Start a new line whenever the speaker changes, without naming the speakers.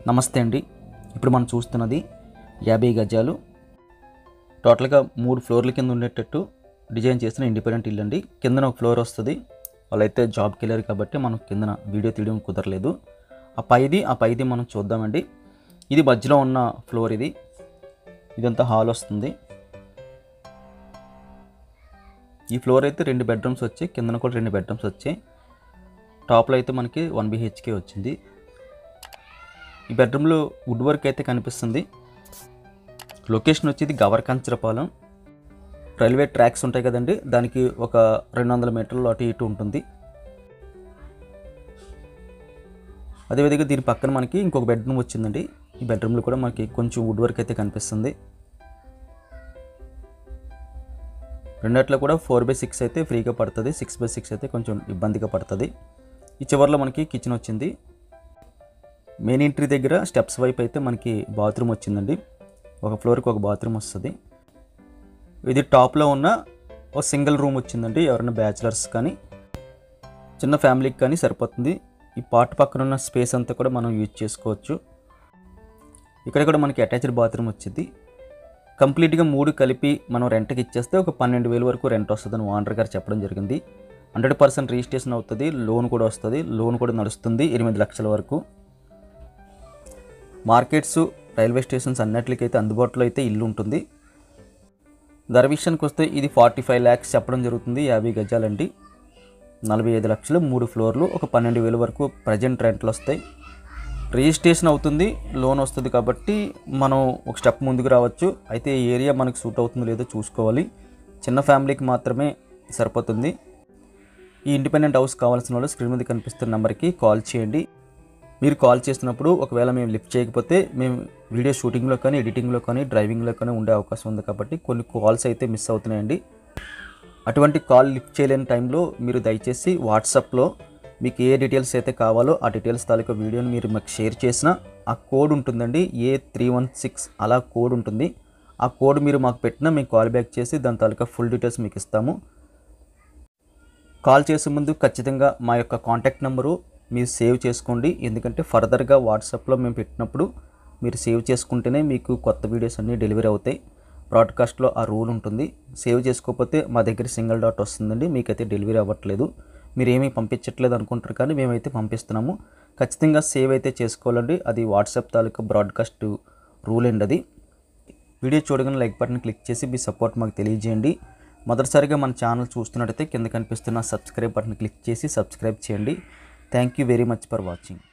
నమస్తే అండి ఇప్పుడు మనం చూస్తున్నది యాభై గజాలు టోటల్గా మూడు ఫ్లోర్ల కింద ఉండేటట్టు డిజైన్ చేసిన ఇండిపెండెంట్ ఇల్లు అండి కిందన ఒక ఫ్లోర్ వస్తుంది వాళ్ళైతే జాబ్కి వెళ్ళారు కాబట్టి మనం కిందన వీడియో తీయడం కుదరలేదు ఆ పైది ఆ పైది మనం చూద్దామండి ఇది మధ్యలో ఉన్న ఫ్లోర్ ఇది ఇదంతా హాల్ వస్తుంది ఈ ఫ్లోర్ అయితే రెండు బెడ్రూమ్స్ వచ్చాయి కిందన కూడా రెండు బెడ్రూమ్స్ వచ్చాయి టాప్లో అయితే మనకి వన్ బిహెచ్కే వచ్చింది ఈ బెడ్రూమ్లో వుడ్ వర్క్ అయితే కనిపిస్తుంది లొకేషన్ వచ్చేది గవర్కంచరపాలెం రైల్వే ట్రాక్స్ ఉంటాయి కదండి దానికి ఒక రెండు వందల మీటర్లు అటు ఇటు ఉంటుంది అదేవిధంగా దీని పక్కన మనకి ఇంకొక బెడ్రూమ్ వచ్చిందండి ఈ బెడ్రూమ్లో కూడా మనకి కొంచెం వుడ్ వర్క్ అయితే కనిపిస్తుంది రెండిట్లో కూడా ఫోర్ బై సిక్స్ అయితే ఫ్రీగా పడుతుంది సిక్స్ బై సిక్స్ అయితే కొంచెం ఇబ్బందిగా పడుతుంది ఈ చివరిలో మనకి కిచెన్ వచ్చింది మెయిన్ ఎంట్రీ దగ్గర స్టెప్స్ వైపు అయితే మనకి బాత్రూమ్ వచ్చిందండి ఒక ఫ్లోర్కి ఒక బాత్రూమ్ వస్తుంది ఇది టాప్లో ఉన్న ఒక సింగిల్ రూమ్ వచ్చిందండి ఎవరైనా బ్యాచిలర్స్ కానీ చిన్న ఫ్యామిలీకి కానీ సరిపోతుంది ఈ పార్ట్ పక్కన ఉన్న స్పేస్ అంతా కూడా మనం యూజ్ చేసుకోవచ్చు ఇక్కడ కూడా మనకి అటాచ్డ్ బాత్రూమ్ వచ్చింది కంప్లీట్గా మూడు కలిపి మనం రెంట్కి ఇచ్చేస్తే ఒక పన్నెండు వేలు వరకు రెంట్ వస్తుందని ఓనర్ గారు చెప్పడం జరిగింది హండ్రెడ్ పర్సెంట్ రిజిస్ట్రేషన్ అవుతుంది లోన్ కూడా వస్తుంది లోన్ కూడా నడుస్తుంది ఎనిమిది లక్షల వరకు మార్కెట్స్ రైల్వే స్టేషన్స్ అన్నిటికైతే అందుబాటులో అయితే ఇల్లు ఉంటుంది ధర విషయానికి వస్తే ఇది ఫార్టీ ఫైవ్ ల్యాక్స్ చెప్పడం జరుగుతుంది యాభై గజాలండి నలభై ఐదు లక్షలు మూడు ఫ్లోర్లు ఒక పన్నెండు వేల వరకు ప్రజెంట్ రెంట్లు వస్తాయి రిజిస్ట్రేషన్ అవుతుంది లోన్ వస్తుంది కాబట్టి మనం ఒక స్టెప్ ముందుకు రావచ్చు అయితే ఈ ఏరియా మనకు సూట్ అవుతుందో లేదో చూసుకోవాలి చిన్న ఫ్యామిలీకి మాత్రమే సరిపోతుంది ఈ ఇండిపెండెంట్ హౌస్ కావాల్సిన వాళ్ళు స్క్రీన్ మీద కనిపిస్తున్న నెంబర్కి కాల్ చేయండి మీరు కాల్ చేసినప్పుడు ఒకవేళ మేము లిఫ్ట్ చేయకపోతే మేము వీడియో షూటింగ్లో కానీ ఎడిటింగ్లో కానీ డ్రైవింగ్లో కానీ ఉండే అవకాశం ఉంది కాబట్టి కొన్ని కాల్స్ అయితే మిస్ అవుతున్నాయండి అటువంటి కాల్ లిఫ్ట్ చేయలేని టైంలో మీరు దయచేసి వాట్సాప్లో మీకు ఏ డీటెయిల్స్ అయితే కావాలో ఆ డీటెయిల్స్ తాలూకా వీడియోని మీరు మాకు షేర్ చేసిన ఆ కోడ్ ఉంటుందండి ఏ త్రీ వన్ సిక్స్ అలా కోడ్ ఉంటుంది ఆ కోడ్ మీరు మాకు పెట్టినా మేము కాల్ బ్యాక్ చేసి దాని తాలూకా ఫుల్ డీటెయిల్స్ మీకు ఇస్తాము కాల్ చేసే ముందు ఖచ్చితంగా మా యొక్క కాంటాక్ట్ నెంబరు మీరు సేవ్ చేసుకోండి ఎందుకంటే ఫర్దర్గా వాట్సాప్లో మేము పెట్టినప్పుడు మీరు సేవ్ చేసుకుంటేనే మీకు కొత్త వీడియోస్ అన్నీ డెలివరీ అవుతాయి బ్రాడ్కాస్ట్లో ఆ రూల్ ఉంటుంది సేవ్ చేసుకోకపోతే మా దగ్గర సింగిల్ డాట్ వస్తుందండి మీకైతే డెలివరీ అవ్వట్లేదు మీరు ఏమీ పంపించట్లేదు అనుకుంటారు కానీ మేమైతే పంపిస్తున్నాము ఖచ్చితంగా సేవ్ అయితే చేసుకోవాలండి అది వాట్సాప్ తాలూకా బ్రాడ్కాస్ట్ రూల్ అండి అది వీడియో చూడగానే లైక్ బటన్ క్లిక్ చేసి మీ సపోర్ట్ మాకు తెలియజేయండి మొదటిసారిగా మన ఛానల్ చూస్తున్నట్టయితే కింద కనిపిస్తున్న సబ్స్క్రైబ్ బటన్ క్లిక్ చేసి సబ్స్క్రైబ్ చేయండి thank you very much for watching